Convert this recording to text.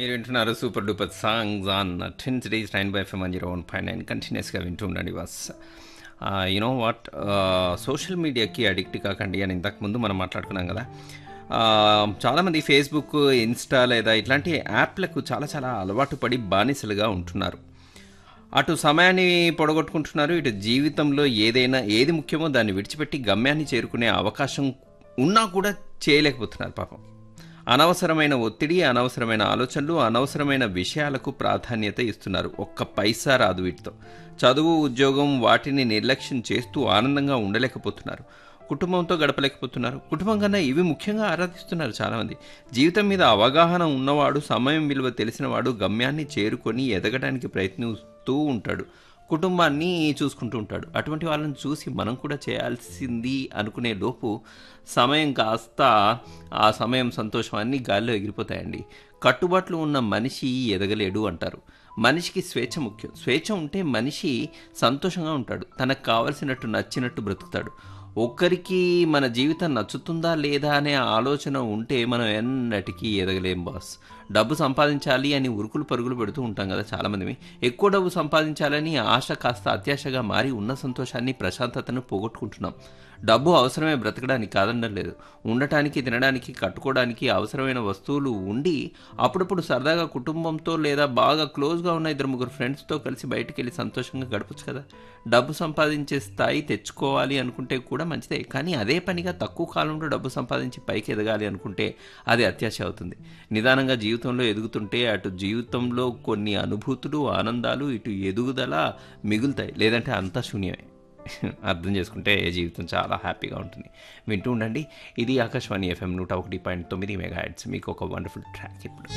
మీరు వింటున్నారు super duper songs on ten cities nine by five one zero one five nine కంటిన్యూస్గా వింటూ ఉండండి బస్ యూనో వాట్ సోషల్ మీడియాకి అడిక్ట్ కాకండి అని ఇంతకుముందు మనం మాట్లాడుకున్నాం కదా ఆ, చాలామంది ఫేస్బుక్ ఇన్స్టా లేదా ఇట్లాంటి యాప్లకు చాలా చాలా అలవాటు పడి బానిసలుగా ఉంటున్నారు అటు సమయాన్ని పొడగొట్టుకుంటున్నారు ఇటు జీవితంలో ఏదైనా ఏది ముఖ్యమో దాన్ని విడిచిపెట్టి గమ్యాన్ని చేరుకునే అవకాశం ఉన్నా కూడా చేయలేకపోతున్నారు పాపం అనవసరమైన ఒత్తిడి అనవసరమైన ఆలోచనలు అనవసరమైన విషయాలకు ప్రాధాన్యత ఇస్తున్నారు ఒక్క పైసా రాదు వీటితో చదువు ఉద్యోగం వాటిని నిర్లక్ష్యం చేస్తూ ఆనందంగా ఉండలేకపోతున్నారు కుటుంబంతో గడపలేకపోతున్నారు కుటుంబం కన్నా ఇవి ముఖ్యంగా ఆరాధిస్తున్నారు చాలామంది జీవితం మీద అవగాహన ఉన్నవాడు సమయం విలువ తెలిసినవాడు గమ్యాన్ని చేరుకొని ఎదగడానికి ప్రయత్నిస్తూ ఉంటాడు కుటుంబాన్ని చూసుకుంటూ ఉంటాడు అటువంటి వాళ్ళని చూసి మనం కూడా చేయాల్సింది అనుకునే లోపు సమయం కాస్త ఆ సమయం సంతోషం అన్నీ గాల్లో ఎగిరిపోతాయండి కట్టుబాట్లు ఉన్న మనిషి ఎదగలేడు అంటారు మనిషికి స్వేచ్ఛ ముఖ్యం స్వేచ్ఛ ఉంటే మనిషి సంతోషంగా ఉంటాడు తనకు కావలసినట్టు నచ్చినట్టు బ్రతుకుతాడు ఒక్కరికి మన జీవితం నచ్చుతుందా లేదా అనే ఆలోచన ఉంటే మనం ఎన్నటికీ ఎదగలేం బాస్ డబ్బు సంపాదించాలి అని ఉరుకులు పరుగులు పెడుతూ ఉంటాం కదా చాలామంది ఎక్కువ డబ్బు సంపాదించాలని ఆశ కాస్త అత్యాశగా మారి ఉన్న సంతోషాన్ని ప్రశాంతతను పోగొట్టుకుంటున్నాం డబ్బు అవసరమే బ్రతకడానికి కాదనడం లేదు ఉండటానికి తినడానికి కట్టుకోవడానికి అవసరమైన వస్తువులు ఉండి అప్పుడప్పుడు సరదాగా కుటుంబంతో లేదా బాగా క్లోజ్గా ఉన్న ఇద్దరు ముగ్గురు ఫ్రెండ్స్తో కలిసి బయటికి వెళ్ళి సంతోషంగా గడపచ్చు కదా డబ్బు సంపాదించే స్థాయి తెచ్చుకోవాలి అనుకుంటే కూడా మంచిదే కానీ అదే పనిగా తక్కువ కాలంలో డబ్బు సంపాదించి పైకి ఎదగాలి అనుకుంటే అది అత్యాశ అవుతుంది నిదానంగా జీవితంలో ఎదుగుతుంటే అటు జీవితంలో కొన్ని అనుభూతులు ఆనందాలు ఇటు ఎదుగుదల మిగులుతాయి లేదంటే అంతా శూన్యమే అర్థం చేసుకుంటే జీవితం చాలా హ్యాపీగా ఉంటుంది వింటూ ఉండండి ఇది ఆకాశవాణి ఎఫ్ఎం నూట ఒకటి పాయింట్ తొమ్మిది మెగా మీకు ఒక వండర్ఫుల్ ట్రాక్ ఇప్పుడు